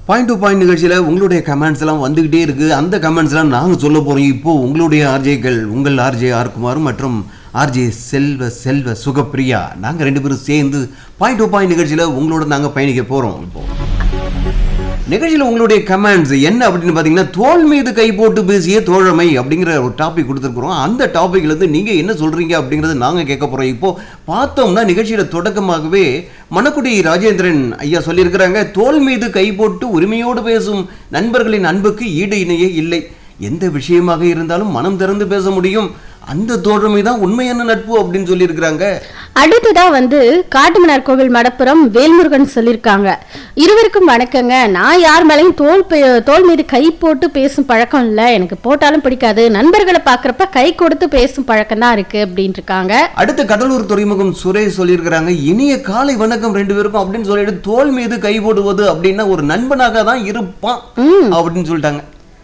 Point to point நிகழ்ச்சியில் உங்களுடைய comments எல்லாம் வந்துகிட்டே இருக்கு அந்த கமெண்ட்ஸ் எல்லாம் நாங்கள் சொல்ல போறோம் இப்போ உங்களுடைய ஆர்ஜேக்கள் உங்கள் ஆர்ஜே ஆர் குமார் மற்றும் ஆர்ஜே செல்வ செல்வ சுகப்பிரியா நாங்கள் ரெண்டு பேரும் சேர்ந்து பாயிண்ட் டு பாயிண்ட் நிகழ்ச்சியில் உங்களோட நாங்கள் பயணிக்க போறோம் இப்போ நிகழ்ச்சியில் உங்களுடைய கமெண்ட்ஸ் என்ன அப்படின்னு பார்த்தீங்கன்னா தோல் மீது கை போட்டு பேசிய தோழமை அப்படிங்கிற ஒரு டாபிக் கொடுத்துருக்குறோம் அந்த டாபிக்ல இருந்து நீங்க என்ன சொல்றீங்க அப்படிங்கறத நாங்க கேட்க போறோம் இப்போ பார்த்தோம்னா நிகழ்ச்சியில தொடக்கமாகவே மணக்குடி ராஜேந்திரன் ஐயா சொல்லியிருக்கிறாங்க தோல் மீது கை போட்டு உரிமையோடு பேசும் நண்பர்களின் அன்புக்கு ஈடு இணையே இல்லை எந்த விஷயமாக இருந்தாலும் மனம் திறந்து பேச முடியும் அந்த தோழமை தான் உண்மையான நட்பு அப்படின்னு சொல்லியிருக்கிறாங்க அடுத்ததா வந்து காட்டுமன்னார் கோவில் மடப்புறம் வேல்முருகன் சொல்லியிருக்காங்க இருவருக்கும் வணக்கங்க நான் யார் மேலேயும் தோல் பே- தோல் மீது கை போட்டு பேசும் பழக்கம் இல்லை எனக்கு போட்டாலும் பிடிக்காது நண்பர்களை பார்க்குறப்ப கை கொடுத்து பேசும் பழக்கம் தான் இருக்கு அப்படின்னு இருக்காங்க அடுத்து கடலூர் துறைமுகம் சுரேஷ் சொல்லியிருக்கிறாங்க இனிய காலை வணக்கம் ரெண்டு பேருக்கும் அப்படின்னு சொல்லிட்டு தோல் மீது கை போடுவது அப்படின்னா ஒரு நண்பனாக தான் இருப்பான் அப்படின்னு சொல்லிட்டாங்க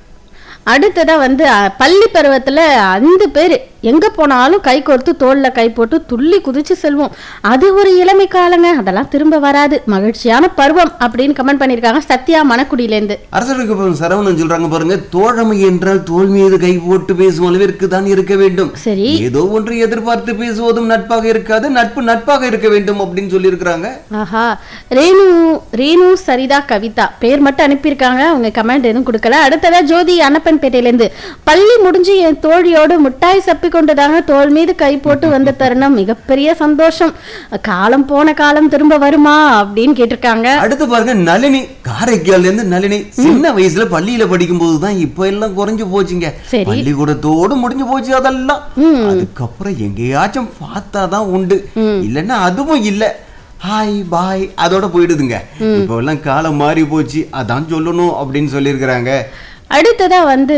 அடுத்ததா வந்து அ, பள்ளி பருவத்துல அந்த பேர் எங்க போனாலும் கை கோர்த்து தோல்ல கை போட்டு துள்ளி குதிச்சு செல்வோம் அது ஒரு இளமை காலங்க அதெல்லாம் திரும்ப வராது மகிழ்ச்சியான பருவம் அப்படின்னு கமெண்ட் பண்ணியிருக்காங்க சத்யா மணக்குடியிலேருந்து அரசருக்கு அப்புறம் சரவணன் சொல்றாங்க பாருங்க தோழமை என்றால் தோல் மீது கை போட்டு பேசும் அளவிற்கு தான் இருக்க வேண்டும் சரி ஏதோ ஒன்று எதிர்பார்த்து பேசுவதும் நட்பாக இருக்காது நட்பு நட்பாக இருக்க வேண்டும் அப்படின்னு சொல்லியிருக்கிறாங்க ஆஹா ரேணு ரேணு சரிதா கவிதா பேர் மட்டும் அனுப்பியிருக்காங்க அவங்க கமெண்ட் எதுவும் கொடுக்கல அடுத்ததா ஜோதி அன்னப்பன்பேட்டையிலேருந்து பள்ளி முடிஞ்சு என் தோழியோடு முட்டாய் சப்பி கொண்டுதாங்க தோள் மீது கை போட்டு வந்த தருணம் மிகப்பெரிய சந்தோஷம் காலம் போன காலம் திரும்ப வருமா அப்படின்னு கேட்டிருக்காங்க அடுத்து பாருங்க நளினி காரைக்கால்ல இருந்து நளினி சின்ன வயசுல பள்ளியில படிக்கும் போதுதான் இப்ப எல்லாம் குறைஞ்சு போச்சுங்க சரி. பள்ளிக்கூடத்தோடு முடிஞ்சு போச்சு அதெல்லாம் அதுக்கப்புறம் எங்கேயாச்சும் பார்த்தாதான் உண்டு இல்லைன்னா அதுவும் இல்ல ஹாய் பாய் அதோட போயிடுதுங்க இப்போ எல்லாம் காலம் மாறி போச்சு அதான் சொல்லணும் அப்படின்னு சொல்லியிருக்கிறாங்க அடுத்ததா வந்து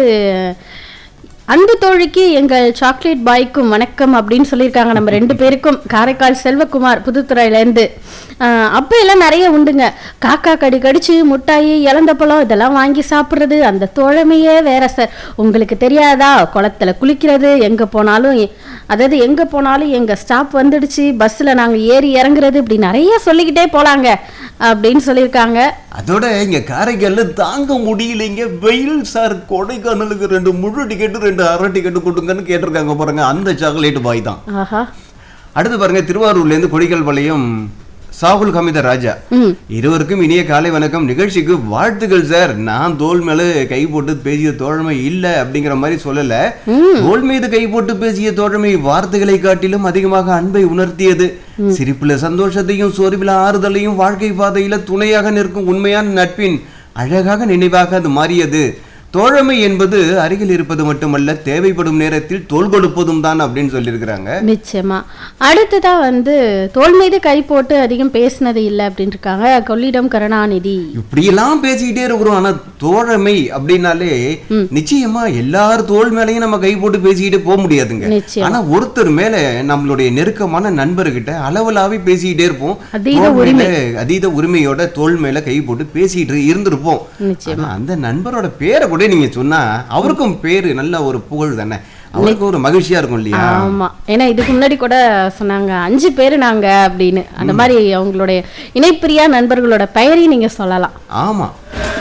அன்பு தோழிக்கு எங்கள் சாக்லேட் பாய்க்கும் வணக்கம் அப்படின்னு சொல்லியிருக்காங்க நம்ம ரெண்டு பேருக்கும் காரைக்கால் செல்வகுமார் புதுத்துறையிலேருந்து அப்போ எல்லாம் நிறைய உண்டுங்க காக்கா கடி கடிச்சு முட்டாயி இழந்த பழம் இதெல்லாம் வாங்கி சாப்பிட்றது அந்த தோழமையே வேற சார் உங்களுக்கு தெரியாதா குளத்துல குளிக்கிறது எங்கே போனாலும் எ- அதாவது எங்கே போனாலும் எங்கள் ஸ்டாப் வந்துடுச்சு பஸ்ஸில் நாங்கள் ஏறி இறங்குறது இப்படி நிறைய சொல்லிக்கிட்டே போலாங்க அப்படின்னு சொல்லியிருக்காங்க அதோட இங்க காரைக்கால்ல தாங்க முடியலைங்க வெயில் சார் கொடைக்கானலுக்கு ரெண்டு முழு டிக்கெட்டு ரெண்டு அரை டிக்கெட்டு கொடுங்கன்னு கேட்டிருக்காங்க பாருங்க அந்த சாக்லேட் பாய் தான் ஆஹா அடுத்து பாருங்க திருவாரூர்ல இருந்து கொடிக்கல் பாளையம் சாகுல் ஹமீத ராஜா ம் இருவருக்கும் இனிய காலை வணக்கம் நிகழ்ச்சிக்கு வாழ்த்துக்கள் சார் நான் தோல் மேல கை போட்டு பேசிய தோழமை இல்ல அப்படிங்கிற மாதிரி சொல்லல தோல் மீது கை போட்டு பேசிய தோழமை வார்த்தைகளை காட்டிலும் அதிகமாக அன்பை உணர்த்தியது சிரிப்புல சந்தோஷத்தையும் சோர்வில ஆறுதலையும் வாழ்க்கை பாதையில துணையாக நிற்கும் உண்மையான நட்பின் அழகாக நினைவாக அது மாறியது தோழமை என்பது அருகில் இருப்பது மட்டுமல்ல தேவைப்படும் நேரத்தில் தோல் கொடுப்பதும் தான் அப்படின்னு சொல்லியிருக்கிறாங்க நிச்சயமா அடுத்ததா வந்து தோல் மீது கை போட்டு அதிகம் பேசினது இல்லை அப்படின்னு இருக்காங்க கொள்ளிடம் கருணாநிதி இப்படியெல்லாம் பேசிக்கிட்டே இருக்கிறோம் ஆனா தோழமை அப்படின்னாலே நிச்சயமா எல்லார் தோள் மேலயும் நம்ம கை போட்டு பேசிக்கிட்டே போக முடியாதுங்க நிச்சயம் ஆனா ஒருத்தர் மேல நம்மளுடைய நெருக்கமான நண்பர்கிட்ட அளவலாவே பேசிக்கிட்டே இருப்போம் அதீத தோள் மேல அதீத உரிமையோட தோள் மேல கை போட்டு பேசிட்டு இருந்திருப்போம் நிச்சயம் ஆனா அந்த நண்பரோட பேரை கூட நீங்க சொன்னா அவருக்கும் பேரு நல்ல ஒரு புகழ் தானே அவருக்கும் ஒரு மகிழ்ச்சியா இருக்கும் இல்லையா ஆமா ஏன்னா இதுக்கு முன்னாடி கூட சொன்னாங்க அஞ்சு பேர் நாங்க அப்படின்னு அந்த மாதிரி அவங்களுடைய இணைப்பிரியா நண்பர்களோட பெயரையும் நீங்க சொல்லலாம் ஆமா